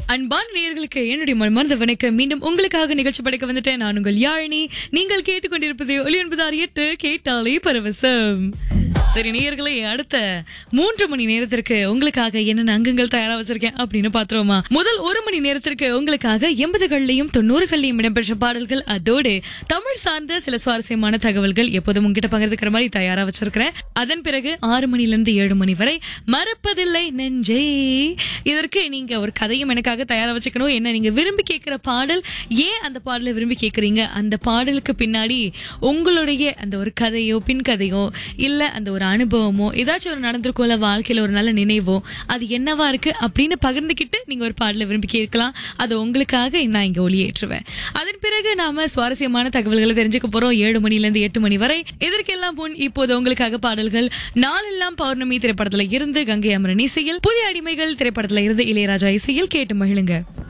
அன்பான நேயர்களுக்கு என்னுடைய மனமார்ந்த வணக்கம் மீண்டும் உங்களுக்காக நிகழ்ச்சி படைக்க வந்துட்டேன் நான் உங்கள் யாழினி நீங்கள் கேட்டுக்கொண்டிருப்பது ஒலி ஒன்பதாறு எட்டு கேட்டாலே பரவசம் சரி நேயர்களே அடுத்த மூன்று மணி நேரத்திற்கு உங்களுக்காக என்னென்ன அங்கங்கள் தயாரா வச்சிருக்கேன் அப்படின்னு பாத்துருவோமா முதல் ஒரு மணி நேரத்திற்கு உங்களுக்காக எண்பதுகள்லயும் தொண்ணூறுகள்லயும் இடம்பெற்ற பாடல்கள் அதோடு தமிழ் சார்ந்த சில சுவாரஸ்யமான தகவல்கள் எப்போதும் உங்ககிட்ட பகிர்ந்துக்கிற மாதிரி தயாரா வச்சிருக்கிறேன் அதன் பிறகு ஆறு மணில இருந்து ஏழு மணி வரை மறப்பதில்லை நெஞ்சே இதற்கு நீங்க ஒரு கதையும் எனக்காக தயாரா வச்சுக்கணும் என்ன நீங்க விரும்பி கேட்கிற பாடல் ஏன் அந்த பாடலை விரும்பி கேட்கறீங்க அந்த பாடலுக்கு பின்னாடி உங்களுடைய அந்த ஒரு கதையோ பின் கதையோ இல்ல அந்த ஒரு அனுபவமோ ஏதாச்சும் ஒரு நடந்திருக்கும்ல வாழ்க்கையில ஒரு நல்ல நினைவோ அது என்னவா இருக்கு அப்படின்னு பகிர்ந்துக்கிட்டு நீங்க ஒரு பாடலை விரும்பி கேட்கலாம் அது உங்களுக்காக நான் இங்க ஒளியேற்றுவேன் அதன் பிறகு நாம சுவாரஸ்யமான தகவல்களை தெரிஞ்சுக்க போறோம் ஏழு மணில இருந்து எட்டு மணி வரை இதற்கெல்லாம் முன் இப்போது உங்களுக்காக பாடல்கள் நாளெல்லாம் பௌர்ணமி திரைப்படத்துல இருந்து கங்கை அமரன் இசையில் புதிய அடிமைகள் திரைப்படத்துல இருந்து இளையராஜா இசையில் கேட்டு மகிழுங்க